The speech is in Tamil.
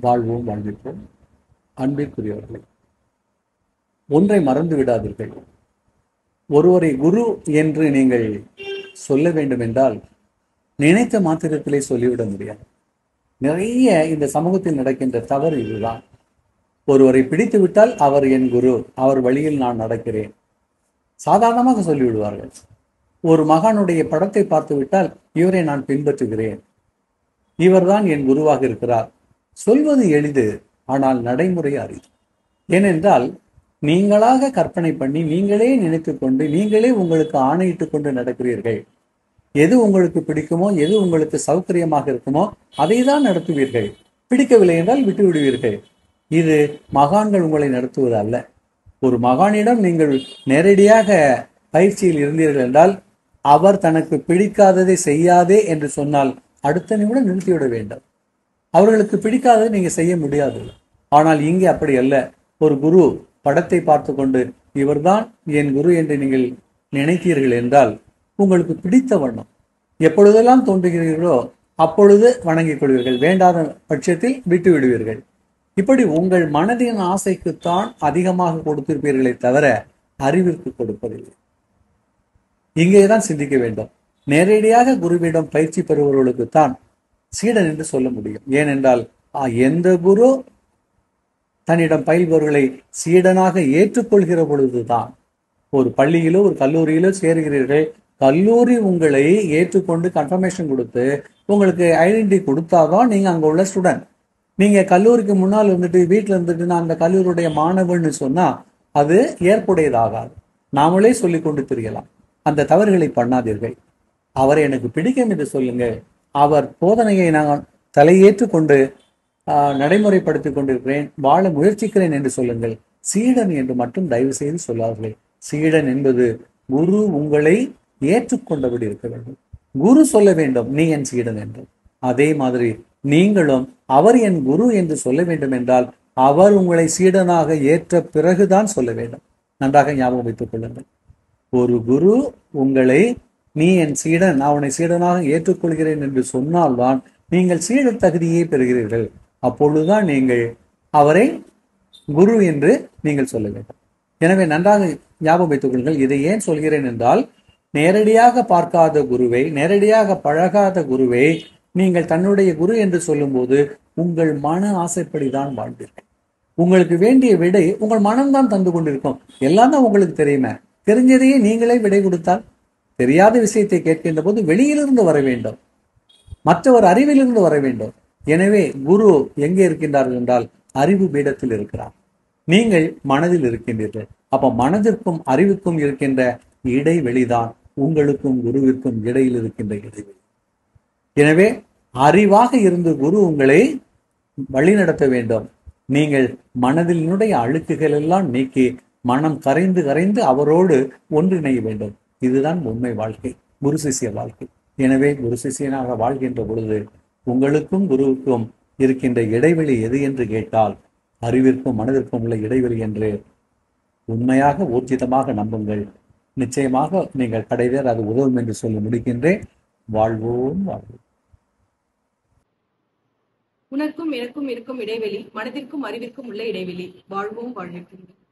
வாழ்வோம் வாழ்விப்போம் அன்பிற்குரியவர்களே ஒன்றை மறந்து விடாதீர்கள் ஒருவரை குரு என்று நீங்கள் சொல்ல வேண்டும் என்றால் நினைத்த மாத்திரத்திலே சொல்லிவிட முடியாது நிறைய இந்த சமூகத்தில் நடக்கின்ற தவறு இதுதான் ஒருவரை பிடித்து விட்டால் அவர் என் குரு அவர் வழியில் நான் நடக்கிறேன் சாதாரணமாக சொல்லிவிடுவார்கள் ஒரு மகானுடைய படத்தை பார்த்து விட்டால் இவரை நான் பின்பற்றுகிறேன் இவர்தான் என் குருவாக இருக்கிறார் சொல்வது எளிது ஆனால் நடைமுறை அரிது ஏனென்றால் நீங்களாக கற்பனை பண்ணி நீங்களே நினைத்து கொண்டு நீங்களே உங்களுக்கு ஆணையிட்டு கொண்டு நடக்கிறீர்கள் எது உங்களுக்கு பிடிக்குமோ எது உங்களுக்கு சௌகரியமாக இருக்குமோ அதை தான் நடத்துவீர்கள் பிடிக்கவில்லை என்றால் விட்டு விடுவீர்கள் இது மகான்கள் உங்களை நடத்துவது அல்ல ஒரு மகானிடம் நீங்கள் நேரடியாக பயிற்சியில் இருந்தீர்கள் என்றால் அவர் தனக்கு பிடிக்காததை செய்யாதே என்று சொன்னால் அடுத்த நிமிடம் நிறுத்திவிட வேண்டும் அவர்களுக்கு பிடிக்காததை நீங்க செய்ய முடியாது ஆனால் இங்கே அப்படி அல்ல ஒரு குரு படத்தை பார்த்து கொண்டு இவர்தான் என் குரு என்று நீங்கள் நினைத்தீர்கள் என்றால் உங்களுக்கு பிடித்த வண்ணம் எப்பொழுதெல்லாம் தோன்றுகிறீர்களோ அப்பொழுது வணங்கிக் கொள்வீர்கள் வேண்டாத பட்சத்தில் விட்டு விடுவீர்கள் இப்படி உங்கள் மனதின் ஆசைக்குத்தான் அதிகமாக கொடுத்திருப்பீர்களே தவிர அறிவிற்கு கொடுப்பதில்லை இங்கேதான் சிந்திக்க வேண்டும் நேரடியாக குருவிடம் பயிற்சி பெறுபவர்களுக்குத்தான் சீடன் என்று சொல்ல முடியும் ஏனென்றால் ஆ, எந்த குரு தன்னிடம் பயில்பவர்களை சீடனாக ஏற்றுக்கொள்கிற பொழுதுதான் ஒரு பள்ளியிலோ ஒரு கல்லூரியிலோ சேருகிறீர்கள் கல்லூரி உங்களை ஏற்றுக்கொண்டு கன்ஃபர்மேஷன் கொடுத்து உங்களுக்கு ஐடென்டிட்டி கொடுத்தாதான் நீங்க அங்க உள்ள ஸ்டூடெண்ட் நீங்க கல்லூரிக்கு முன்னால் இருந்துட்டு வீட்டில் இருந்துட்டு நான் அந்த கல்லூரியுடைய மாணவன்னு சொன்னா அது ஏற்புடையதாகாது நாமளே சொல்லி கொண்டு தெரியலாம் அந்த தவறுகளை பண்ணாதீர்கள் அவரை எனக்கு பிடிக்கும் என்று சொல்லுங்கள் அவர் போதனையை நான் தலையேற்று கொண்டு ஆஹ், நடைமுறைப்படுத்திக் கொண்டிருக்கிறேன் வாழ முயற்சிக்கிறேன் என்று சொல்லுங்கள் சீடன் என்று மட்டும் தயவு செய்து சொல்லாதீர்கள் சீடன் என்பது குரு உங்களை ஏற்றுக்கொண்டபடி இருக்க வேண்டும் குரு சொல்ல வேண்டும் நீ என் சீடன் என்று அதே மாதிரி நீங்களும் அவர் என் குரு என்று சொல்ல வேண்டும் என்றால் அவர் உங்களை சீடனாக ஏற்ற பிறகுதான் சொல்ல வேண்டும் நன்றாக ஞாபகம் வைத்துக் கொள்ளுங்கள் ஒரு குரு உங்களை நீ என் சீடன் நான் உன்னை சீடனாக ஏற்றுக்கொள்கிறேன் என்று சொன்னால்தான் நீங்கள் சீடர் தகுதியை பெறுகிறீர்கள் அப்பொழுதுதான் நீங்கள் அவரை குரு என்று நீங்கள் சொல்ல வேண்டும் எனவே நன்றாக ஞாபகம் வைத்துக் கொள்ளுங்கள் இதை ஏன் சொல்கிறேன் என்றால் நேரடியாக பார்க்காத குருவை நேரடியாக பழகாத குருவை நீங்கள் தன்னுடைய குரு என்று சொல்லும்போது உங்கள் மன ஆசைப்படிதான் வாழ்வீர்கள் உங்களுக்கு வேண்டிய விடை உங்கள் மனம்தான் தந்து கொண்டிருக்கும் எல்லாம் தான் உங்களுக்கு தெரியுமே தெரிஞ்சதையே நீங்களே விடை கொடுத்தால் தெரியாத விஷயத்தை கேட்கின்ற போது வெளியிலிருந்து வர வேண்டும் மற்றவர் அறிவிலிருந்து வர வேண்டும் எனவே குரு எங்கே இருக்கின்றார்கள் என்றால் அறிவு பீடத்தில் இருக்கிறார் நீங்கள் மனதில் இருக்கின்றீர்கள் அப்ப மனதிற்கும் அறிவுக்கும் இருக்கின்ற இடைவெளிதான் உங்களுக்கும் குருவிற்கும் இடையில் இருக்கின்ற இடைவெளி எனவே அறிவாக இருந்து குரு உங்களை வழிநடத்த வேண்டும் நீங்கள் மனதினுடைய அழுக்குகள் எல்லாம் நீக்கி மனம் கரைந்து கரைந்து அவரோடு ஒன்றிணைய வேண்டும் இதுதான் உண்மை வாழ்க்கை குரு சிஷ்ய வாழ்க்கை எனவே குரு சிஷியனாக வாழ்கின்ற பொழுது உங்களுக்கும் குருவுக்கும் இருக்கின்ற இடைவெளி எது என்று கேட்டால் அறிவிற்கும் மனதிற்கும் உள்ள இடைவெளி என்று உண்மையாக ஊர்ஜிதமாக நம்புங்கள் நிச்சயமாக நீங்கள் கடைவேர் அது உதவும் என்று சொல்லி முடிக்கின்றேன் வாழ்வோம் வாழ்வோம் உனக்கும் எனக்கும் இருக்கும் இடைவெளி மனதிற்கும் அறிவிற்கும் உள்ள இடைவெளி வாழ்வோம் வாழ்விற்கும்